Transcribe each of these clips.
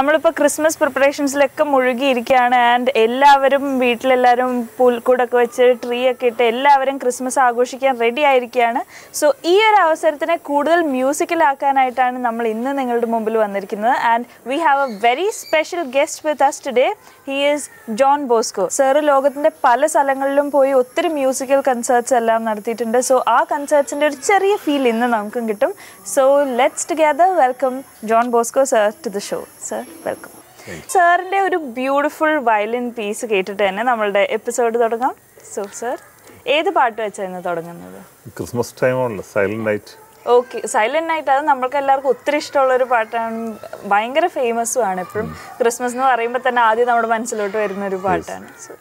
നമ്മളിപ്പോൾ Christmas പ്രിപ്പറേഷൻസിലൊക്കെ മുഴുകിയിരിക്കുകയാണ് and എല്ലാവരും വീട്ടിലെല്ലാവരും പുൽക്കൂടൊക്കെ വെച്ച് ട്രീ ഒക്കെ ഇട്ട് എല്ലാവരും ക്രിസ്മസ് ആഘോഷിക്കാൻ റെഡി ആയിരിക്കുകയാണ് സോ ഈ ഒരു അവസരത്തിനെ കൂടുതൽ മ്യൂസിക്കലാക്കാനായിട്ടാണ് നമ്മൾ ഇന്ന് നിങ്ങളുടെ മുമ്പിൽ വന്നിരിക്കുന്നത് and we have a very special guest with us today he is John Bosco sir ലോകത്തിൻ്റെ പല സ്ഥലങ്ങളിലും പോയി ഒത്തിരി മ്യൂസിക്കൽ കൺസേർട്സ് എല്ലാം നടത്തിയിട്ടുണ്ട് സോ ആ കൺസേർട്സിൻ്റെ ഒരു ചെറിയ ഫീൽ ഇന്ന് നമുക്കും കിട്ടും so let's together welcome John Bosco sir to the show sir welcome സാറിൻ്റെ ഒരു ബ്യൂട്ടിഫുൾ വയലിൻ പീസ് കേട്ടിട്ട് തന്നെ നമ്മളുടെ എപ്പിസോഡ് തുടങ്ങാം സോ സർ ഏത് പാട്ട് വെച്ചായിരുന്നു തുടങ്ങുന്നത് ക്രിസ്മസ് ടൈം ആണല്ലോ silent night okay silent night അത് നമ്മൾക്ക് എല്ലാവർക്കും ഒത്തിരി ഇഷ്ടമുള്ള ഒരു പാട്ടാണ് ഭയങ്കര ഫേമസും ആണ് എപ്പോഴും ക്രിസ്മസ് എന്ന് പറയുമ്പോൾ തന്നെ ആദ്യം നമ്മുടെ മനസ്സിലോട്ട് വരുന്ന ഒരു പാട്ടാണ് So,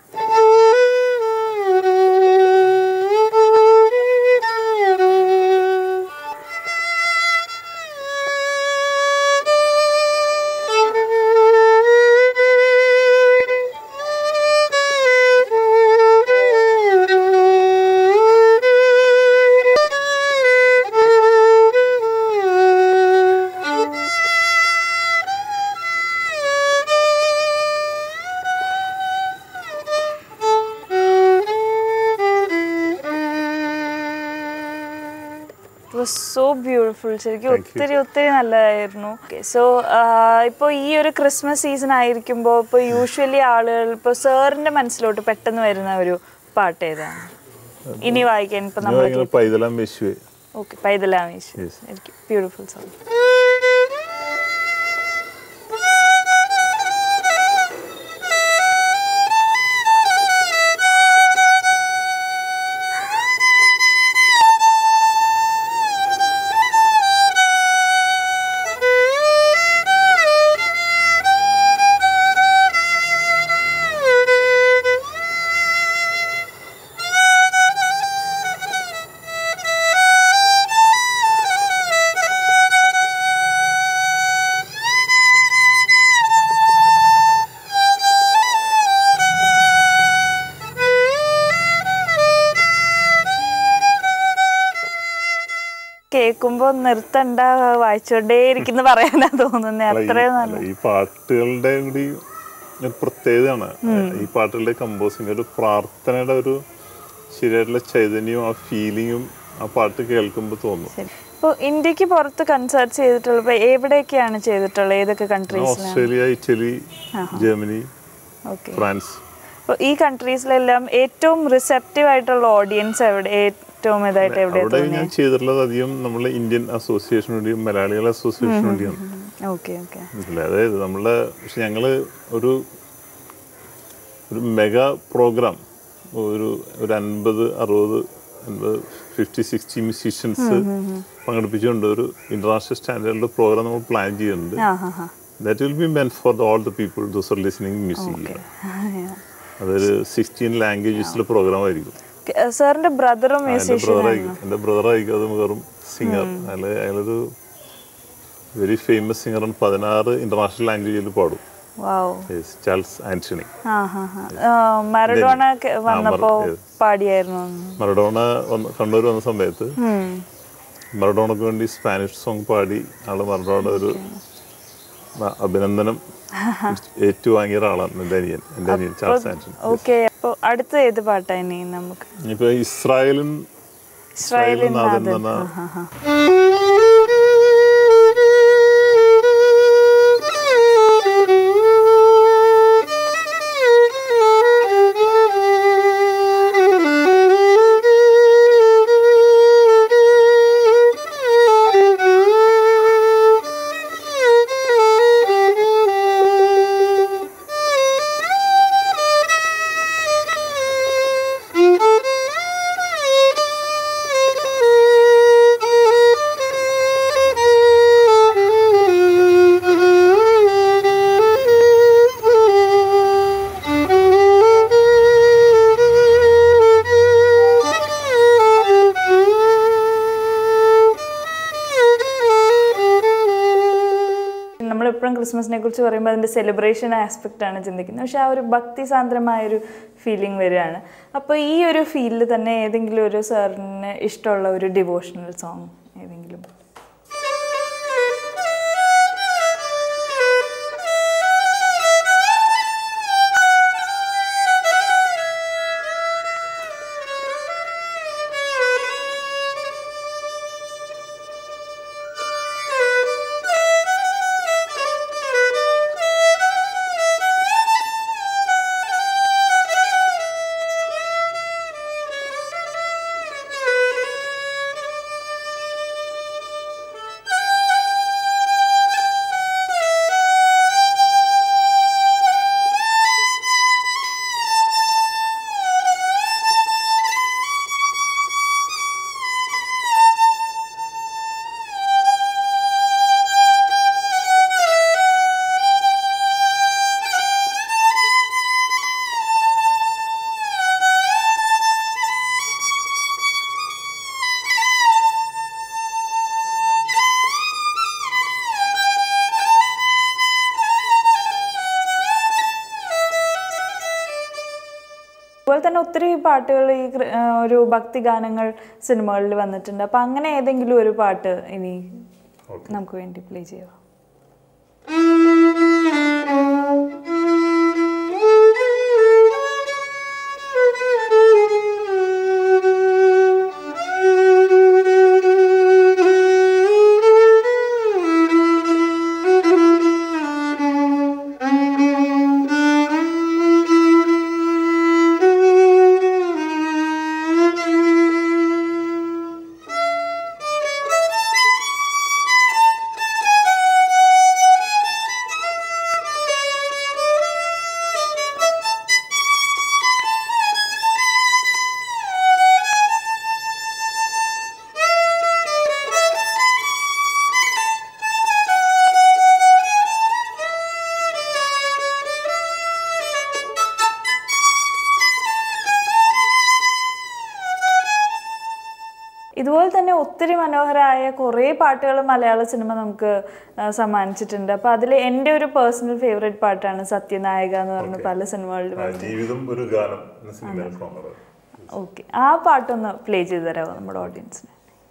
It was so beautiful ശരിക്കും Thank you. ഒത്തിരി ഒത്തിരി നല്ലതായിരുന്നു സോ ഇപ്പോൾ ഈ ഒരു ക്രിസ്മസ് സീസൺ ആയിരിക്കുമ്പോൾ ഇപ്പോൾ യൂഷ്വലി ആളുകൾ ഇപ്പോൾ സാറിന്റെ മനസ്സിലോട്ട് പെട്ടെന്ന് വരുന്ന ഒരു പാട്ട് ഏതാണ് ഇനി വായിക്കാൻ ഇപ്പൊ നമ്മൾ ഇങ്ങനെ പൈതലാം യേശുവെ ഓക്കെ പൈതലാമേശ് Yes. ബ്യൂട്ടിഫുൾ സോങ് കേൾക്കുമ്പോ നിർത്തണ്ട വായിച്ചോണ്ടേ ഇരിക്കുന്ന പറയാനാ തോന്നുന്നത് അല്ല, ഈ- അത്രയും അല്ല, നല്ല ഈ പാട്ടുകളുടെ കൂടി ഒരു പ്രത്യേകതയാണ് ഈ പാട്ടുകളുടെ കമ്പോസിങ് ഒരു പ്രാർത്ഥനയുടെ ഒരു ശരിയായിട്ടുള്ള ചൈതന്യവും ആ ഫീലിങ്ങും ആ പാട്ട് കേൾക്കുമ്പോൾ തോന്നും ശരി ഇപ്പോൾ ഇന്ത്യക്ക് പുറത്ത് കൺസേർട്ട് ചെയ്തിട്ടുള്ളത് ഇപ്പൊ എവിടെയൊക്കെയാണ് ചെയ്തിട്ടുള്ളത് ഏതൊക്കെ കൺട്രീസിലാണ് Australia Italy Germany okay France അപ്പോൾ ഈ കൺട്രീസിലെല്ലാം ഏറ്റവും റിസെപ്റ്റീവ് ആയിട്ടുള്ള ഓഡിയൻസ് എവിടെ ഏറ്റവും ഇതായിട്ട് എവിടെ അവിടെ ഞാൻ ചെയ്തിട്ടുള്ളത് അധികം നമ്മളെ ഇന്ത്യൻ അസോസിയേഷൻ വേണ്ടിയും മലയാളികളെ അസോസിയേഷൻ വേണ്ടിയാണ് ഓക്കെ ഓക്കെ മനസ്സിലായി അതായത് നമ്മളെ പക്ഷെ ഞങ്ങള് ഒരു ഒരു മെഗാ പ്രോഗ്രാം ഒരു ഒരു അൻപത് അറുപത് അൻപത് ഫിഫ്റ്റി സിക്സ്റ്റി മ്യൂസീഷ്യൻസ് പങ്കെടുപ്പിച്ചുകൊണ്ട് ഒരു ഇന്റർനാഷണൽ സ്റ്റാൻഡേർഡിൽ പ്രോഗ്രാം നമ്മൾ പ്ലാൻ ചെയ്യുന്നുണ്ട് ആ ഹാ ഹാ that will be men for all the people those are listening music അതൊരു സിക്സ്റ്റീൻ ലാംഗ്വേജസിലെ പ്രോഗ്രാം ആയിരിക്കും സാറിന്റെ ബ്രദറും എൻ്റെ മ്യൂസീഷ്യൻ ബ്രദർ ആയിരിക്കും എൻ്റെ ബ്രദർ ആയിരിക്കും അത് വെറും സിംഗർ അയാൾ അയാളൊരു വെരി ഫേമസ് സിംഗറാണ് പതിനാറ് ഇന്റർനാഷണൽ ലാംഗ്വേജിൽ പാടും വാവ് Yes, ചാൾസ് ആന്റണി ആ ഹാ ഹാ മരഡോണ വന്നപ്പോ yes. പാടിയായിരുന്നു മറഡോണ വന്ന് കണ്ണൂർ വന്ന സമയത്ത് ഉം. മറഡോണക്ക് വേണ്ടി സ്പാനിഷ് സോങ് പാടി ആള് മറഡോണ ഒരു ന- അഭിനന്ദനം ഏറ്റുവാങ്ങിയ ഒരാളാണ് എൻ്റെ അനിയൻ എൻ്റെ അനിയൻ ചാൾസ് ആന്റണി ഓക്കെ അപ്പോൾ അടുത്ത ഏത് പാട്ടാ ഇനി നമുക്ക് ഇപ്പൊ ഇസ്രായേലും ഇസ്രായേലിൻ നാഥൻ നാഥൻ. എന്ന ആ, ഹാ. നമ്മളെപ്പോഴും ക്രിസ്മസിനെ കുറിച്ച് പറയുമ്പോൾ അതിൻ്റെ സെലിബ്രേഷൻ ആസ്പെക്റ്റ് ആണ് ചിന്തിക്കുന്നത് പക്ഷെ ആ ഒരു ഭക്തി സാന്ദ്രമായ ഒരു ഫീലിംഗ് വരികയാണ് അപ്പോൾ ഈ ഒരു ഫീലിൽ തന്നെ ഏതെങ്കിലും ഒരു സാറിന് ഇഷ്ടമുള്ള ഒരു ഡിവോഷണൽ സോങ് ഏതെങ്കിലും അതേപോലെ തന്നെ ഒത്തിരി പാട്ടുകൾ ഈ കൃ- ആ, ഒരു ഭക്തി ഗാനങ്ങൾ സിനിമകളിൽ വന്നിട്ടുണ്ട് അപ്പം അങ്ങനെ ഏതെങ്കിലും ഒരു പാട്ട് ഇനി നമുക്ക് വേണ്ടി പ്ലേ ചെയ്യാം ഇതുപോലെ തന്നെ ഒത്തിരി മനോഹരമായ കുറേ പാട്ടുകൾ മലയാള സിനിമ നമുക്ക് ആ, സമ്മാനിച്ചിട്ടുണ്ട് അപ്പോൾ അതിൽ എൻ്റെ ഒരു പേഴ്സണൽ ഫേവറേറ്റ് പാട്ടാണ് സത്യനായക എന്ന് പറഞ്ഞ പല സിനിമകളിലും ആ, ജീവിതം ഒരു ഗാനം എന്ന സിനിമയുടെ സോങ് അത് ഓക്കെ ആ പാട്ടൊന്ന് പ്ലേ ചെയ്ത് തരാമോ നമ്മുടെ ഓഡിയൻസിന്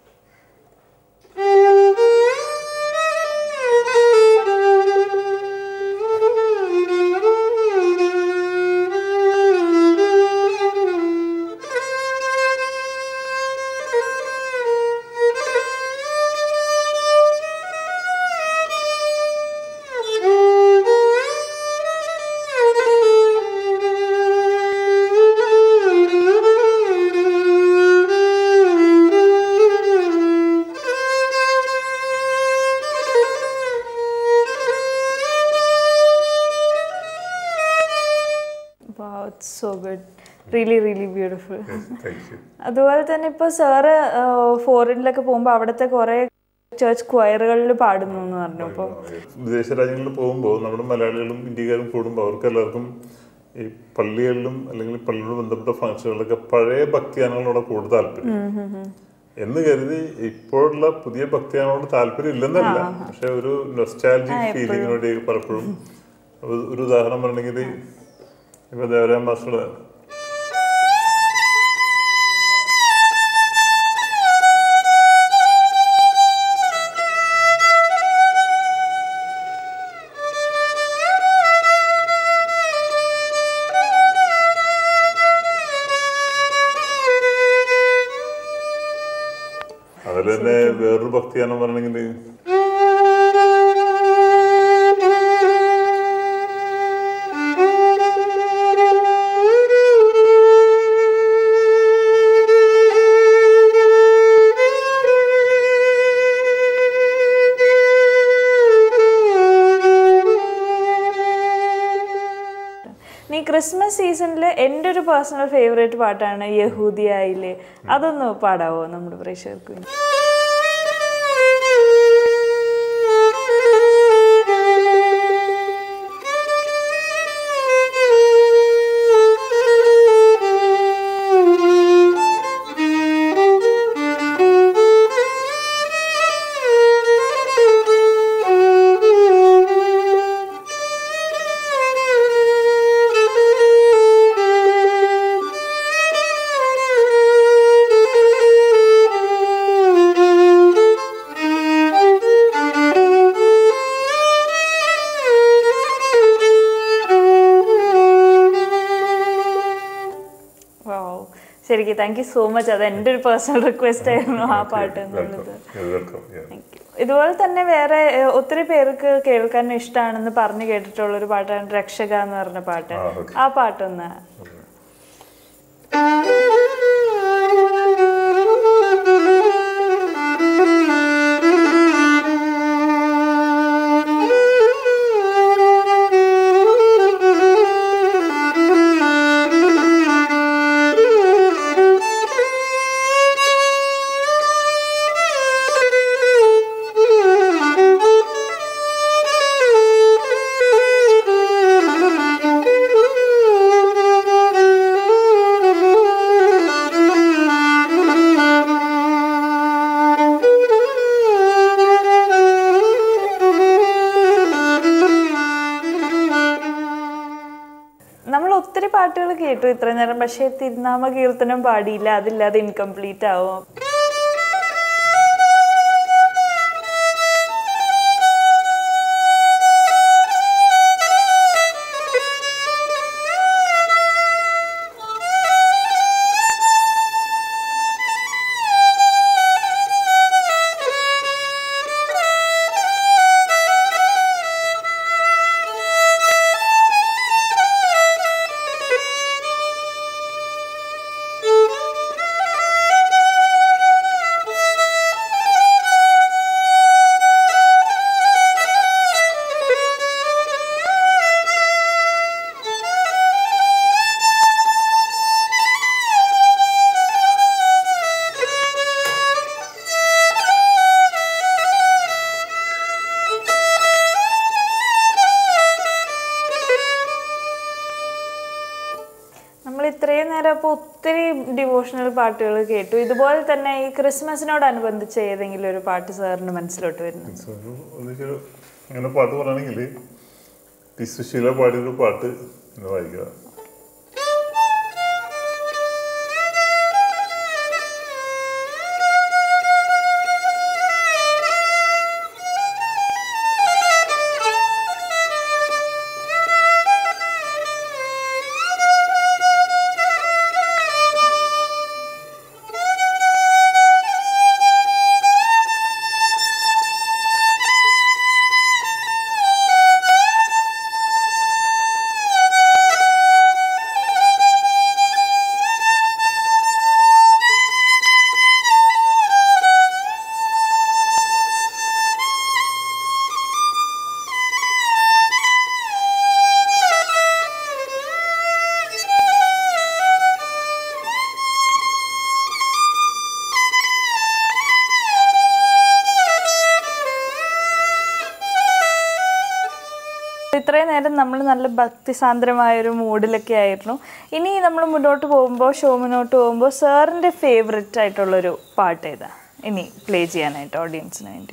so good really really beautiful thank you അതുപോലെ തന്നെ ഇപ്പോൾ സാറ് ഫോറിനിലൊക്കെ പോകുമ്പോൾ അവിടുത്തെ കുറേ ചേർച്ച് ക്വയറുകളിൽ പാടുന്നു എന്ന് പറഞ്ഞു അപ്പോൾ വിദേശ രാജ്യങ്ങളിൽ പോകുമ്പോൾ നമ്മുടെ മലയാളികളും ഇന്ത്യക്കാരും കൂടുമ്പോൾ അവർക്ക് എല്ലാവർക്കും ഈ പള്ളികളിലും അല്ലെങ്കിൽ പള്ളിയോട് ബന്ധപ്പെട്ട ഫംഗ്ഷനുകളിലൊക്കെ പഴയ ഭക്തിഗാനങ്ങളോട് കൂടുതൽ താല്പര്യം എന്ന് കരുതി ഇപ്പോഴുള്ള പുതിയ ഭക്തിഗാനങ്ങളോട് താല്പര്യം ഇല്ലെന്നല്ല പക്ഷെ ഒരു നൊസ്റ്റാലജിക് ഫീലിങ്ങിന് വേണ്ടി പലപ്പോഴും ഒരു- ഒരു ഉദാഹരണം പറയണമെങ്കിൽ ഇപ്പൊ ദേവരാം മാസ്റ്റർ അതിൽ തന്നെ വേറൊരു ഭക്തിഗാനം പറയണമെങ്കിൽ നീ ക്രിസ്മസ് സീസണിൽ എൻ്റെ ഒരു പേഴ്സണൽ ഫേവറേറ്റ് പാട്ടാണ് യഹൂദിയായില്ലേ അതൊന്ന് പാടാവോ നമ്മുടെ പ്രേക്ഷകർക്ക് വേണ്ടി വാവ് ശരിക്കും താങ്ക് യു സോ മച്ച് അത് എൻ്റെ ഒരു പേഴ്സണൽ റിക്വസ്റ്റ് ആയിരുന്നു ആ പാട്ട് എന്നുള്ളത് വെൽക്കം Thank you. ഇതുപോലെ തന്നെ വേറെ ഏഹ്, ഒത്തിരി പേർക്ക് കേൾക്കാൻ ഇഷ്ടമാണെന്ന് പറഞ്ഞു കേട്ടിട്ടുള്ള ഒരു പാട്ടാണ് രക്ഷക എന്ന് പറഞ്ഞ പാട്ട് ആ, okay. ആ പാട്ടൊന്ന് Thank you. പാട്ടുകൾ കേട്ടു ഇത്ര നേരം പക്ഷേ തിരുനാമ കീർത്തനം പാടിയില്ല അതില്ലാതെ ഇൻകംപ്ലീറ്റ് ആവും നമ്മൾ ഇത്രയും നേരം അപ്പോൾ ഒത്തിരി ഡിവോഷണൽ പാട്ടുകൾ കേട്ടു ഇതുപോലെ തന്നെ ഈ ക്രിസ്മസിനോടനുബന്ധിച്ച് ഏതെങ്കിലും ഒരു പാട്ട് സാറിന് മനസ്സിലോട്ട് വരുന്നു So, ഒരു ഒന്നിച്ചൊരു അങ്ങനെ പാട്ട് പറയുകയാണെങ്കിൽ ടി സുശീല പാടിയൊരു പാട്ട് എന്ന് വായിക്കുക ഇത്രയും നേരം നമ്മൾ നല്ല ഭക്തിസാന്ദ്രമായ ഒരു മൂഡിലൊക്കെ ആയിരുന്നു ഇനി നമ്മൾ മുന്നോട്ട് പോകുമ്പോൾ ഷോ മുന്നോട്ട് പോകുമ്പോൾ സാറിൻ്റെ ഫേവററ്റ് ആയിട്ടുള്ളൊരു പാട്ട് ഏതാ ഇനി പ്ലേ ചെയ്യാനായിട്ട് ഓഡിയൻസിന് വേണ്ടി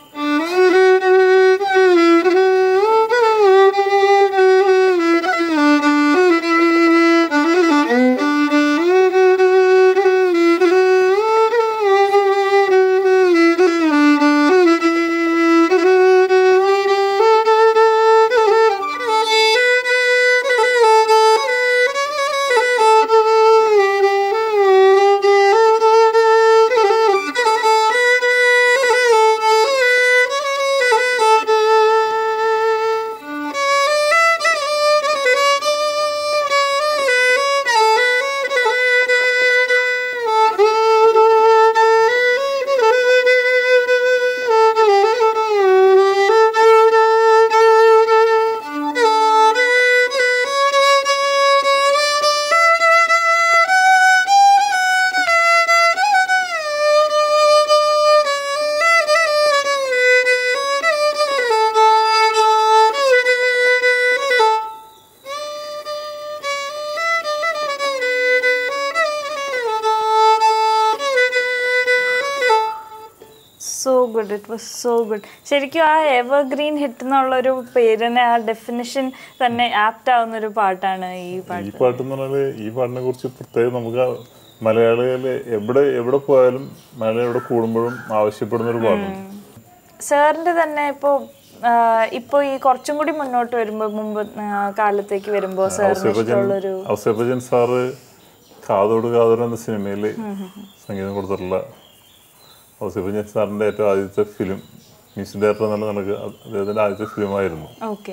so good it was so good ശരിക്കും ആ എവർഗ്രീൻ ഹിറ്റ് എന്നുള്ളൊരു പേരിന് ആ ഡെഫിനിഷൻ തന്നെ ആപ്റ്റ് ആവുന്ന ഒരു പാട്ടാണ് ഈ പാട്ട് ഈ പാട്ട് എന്ന് പറഞ്ഞാൽ ഈ പാട്ടിനെ കുറിച്ച് പ്രത്യേകം നമുക്ക് മലയാളികള് എവിടെ എവിടെ പോയാലും മലയാളം എവിടെ കൂടുമ്പോഴും ആവശ്യപ്പെടുന്ന ഒരു പാട്ടാണ് സാറിന്റെ തന്നെ ഇപ്പോൾ ഇപ്പോൾ ഈ കുറച്ചും കൂടി മുന്നോട്ട് വരുമ്പോൾ മുമ്പ് ആ, കാലത്തേക്ക് വരുമ്പോൾ സാറിന് ഔസേപ്പച്ചൻ ഇഷ്ടമുള്ളൊരു ഔസേപ്പച്ചൻ സാറ് കാതോട് കാതോട് എന്ന സിനിമയിൽ സംഗീതം കൊടുത്തിട്ടുള്ള ഔസേപ്പച്ചൻ സാറിന്റെ ഏറ്റവും ആദ്യത്തെ ഫിലിം മ്യൂസിക് ഡയറക്ടർ എന്നുള്ള നിലക്ക് അദ്ദേഹത്തിന്റെ ആദ്യത്തെ ഫിലിമായിരുന്നു ഓക്കെ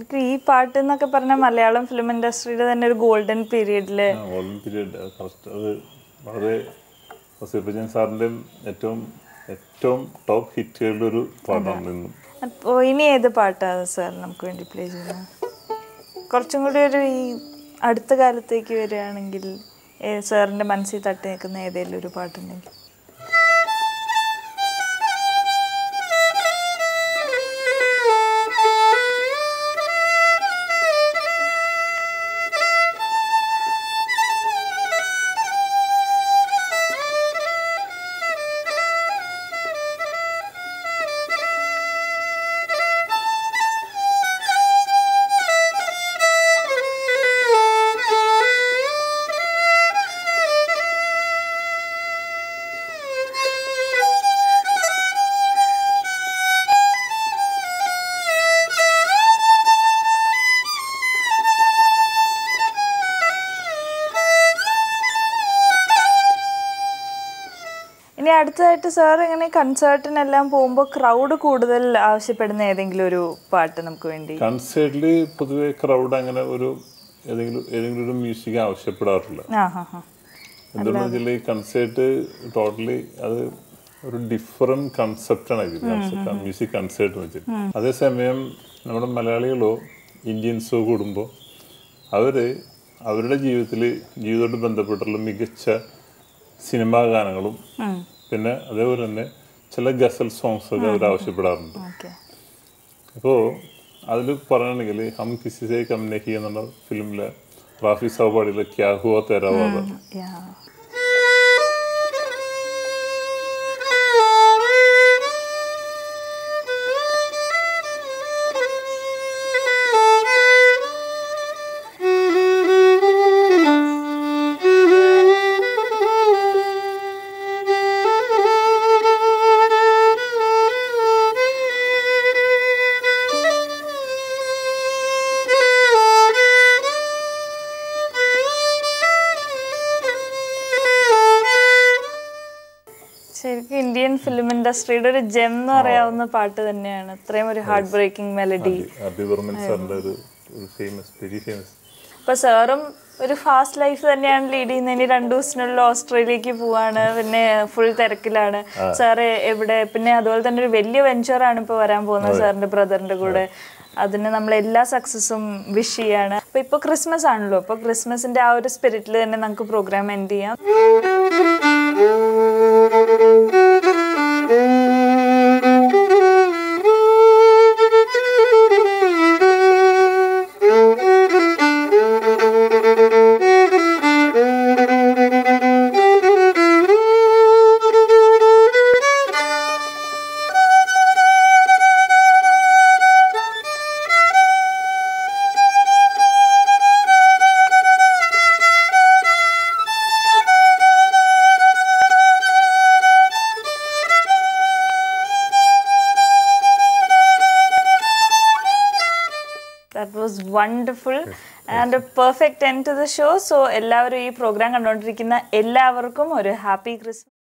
ശരിക്കും ഈ പാട്ട് എന്നൊക്കെ പറഞ്ഞാൽ മലയാളം ഫിലിം ഇൻഡസ്ട്രിയുടെ തന്നെ ഒരു ഗോൾഡൻ പീരീഡില് ഓൾഡൻ പീരീഡ് കറക്റ്റ് അത് വളരെ സിപ്പജൻ സാറിൻ്റെയും ഏറ്റവും ഏറ്റവും ടോപ്പ് ഹിറ്റുകളുടെ ഒരു പാട്ടാണ് നിന്നും അപ്പോൾ ഇനി ഏത് പാട്ടാണ് സാർ നമുക്ക് വേണ്ടി പ്ലേ ചെയ്യുന്നത് കുറച്ചും കൂടി ഒരു ഈ അടുത്ത കാലത്തേക്ക് വരികയാണെങ്കിൽ ഏ- സാറിന്റെ മനസ്സിൽ തട്ടി നിൽക്കുന്ന ഏതെങ്കിലും ഒരു പാട്ടുണ്ടെങ്കിൽ ഇനി അടുത്തതായിട്ട് സാർ ഇങ്ങനെ കൺസേർട്ടിനെല്ലാം പോകുമ്പോൾ ക്രൗഡ് കൂടുതൽ ആവശ്യപ്പെടുന്ന ഏതെങ്കിലും ഒരു പാട്ട് നമുക്ക് വേണ്ടി കൺസേർട്ടിൽ പൊതുവെ ക്രൗഡ് അങ്ങനെ ഒരു ഏതെങ്കിലും ഏതെങ്കിലും ഒരു മ്യൂസിക് ആവശ്യപ്പെടാറില്ല ആ ഹാ ഹാ എന്തുകൊണ്ടെന്ന് വെച്ചാൽ ഈ കൺസേർട്ട് ടോട്ടലി അത് ഒരു ഡിഫറെന്റ് കൺസെപ്റ്റാണ് ഇത് മ്യൂസിക് കൺസേർട്ട് എന്ന് വെച്ചാൽ അതേസമയം നമ്മുടെ മലയാളികളോ ഇന്ത്യൻസോ കൂടുമ്പോൾ അവര് അവരുടെ ജീവിതത്തിൽ ജീവിതത്തോട് ബന്ധപ്പെട്ടുള്ള മികച്ച സിനിമാ ഗാനങ്ങളും പിന്നെ അതേപോലെ തന്നെ ചില ഗസൽ സോങ്സ് ഒക്കെ അവർ ആവശ്യപ്പെടാറുണ്ട് ഓക്കെ അപ്പോൾ അതിൽ പറയുകയാണെങ്കിൽ ഹം കിസി സേ കം നഹി എന്നുള്ള ഫിലിമിലെ റാഫി സാബ് പാടിയിലെ ക്യാ ഹുവ തെരാ വാദ യാ ശരിക്കും ഇന്ത്യൻ ഫിലിം ഇൻഡസ്ട്രിയുടെ ഒരു ജെം എന്ന് പറയാവുന്ന പാട്ട് തന്നെയാണ് അത്രയും ഒരു ഹാർട്ട് ബ്രേക്കിംഗ് മെലഡി അബി ബർമൻ സാറിന്റെ ഒരു ഒരു ഫേമസ് വെരി ഫേമസ് ഇപ്പൊ സാറും ഒരു ഫാസ്റ്റ് ലൈഫ് തന്നെയാണ് ലീഡ് ചെയ്യുന്നത് ഇനി രണ്ടു ദിവസത്തിനുള്ളിൽ ഓസ്ട്രേലിയക്ക് പോവാണ് പിന്നെ ഫുൾ തിരക്കിലാണ് സാറ് എവിടെ പിന്നെ അതുപോലെ തന്നെ ഒരു വലിയ വെഞ്ചറാണ് ഇപ്പൊ വരാൻ പോകുന്നത് സാറിന്റെ ബ്രദറിന്റെ കൂടെ അതിന് നമ്മൾ എല്ലാ സക്സസും വിഷ് ചെയ്യാണ് അപ്പൊ ഇപ്പൊ ക്രിസ്മസ് ആണല്ലോ അപ്പൊ ക്രിസ്മസിന്റെ ആ ഒരു സ്പിരിറ്റിൽ തന്നെ നമുക്ക് പ്രോഗ്രാം എൻഡ് ചെയ്യാം that was wonderful and a perfect end to the show so എല്ലാവരും ഈ പ്രോഗ്രാം കണ്ടുകൊണ്ടിരിക്കുന്ന എല്ലാവർക്കും ഒരു ഹാപ്പി ക്രിസ്മസ്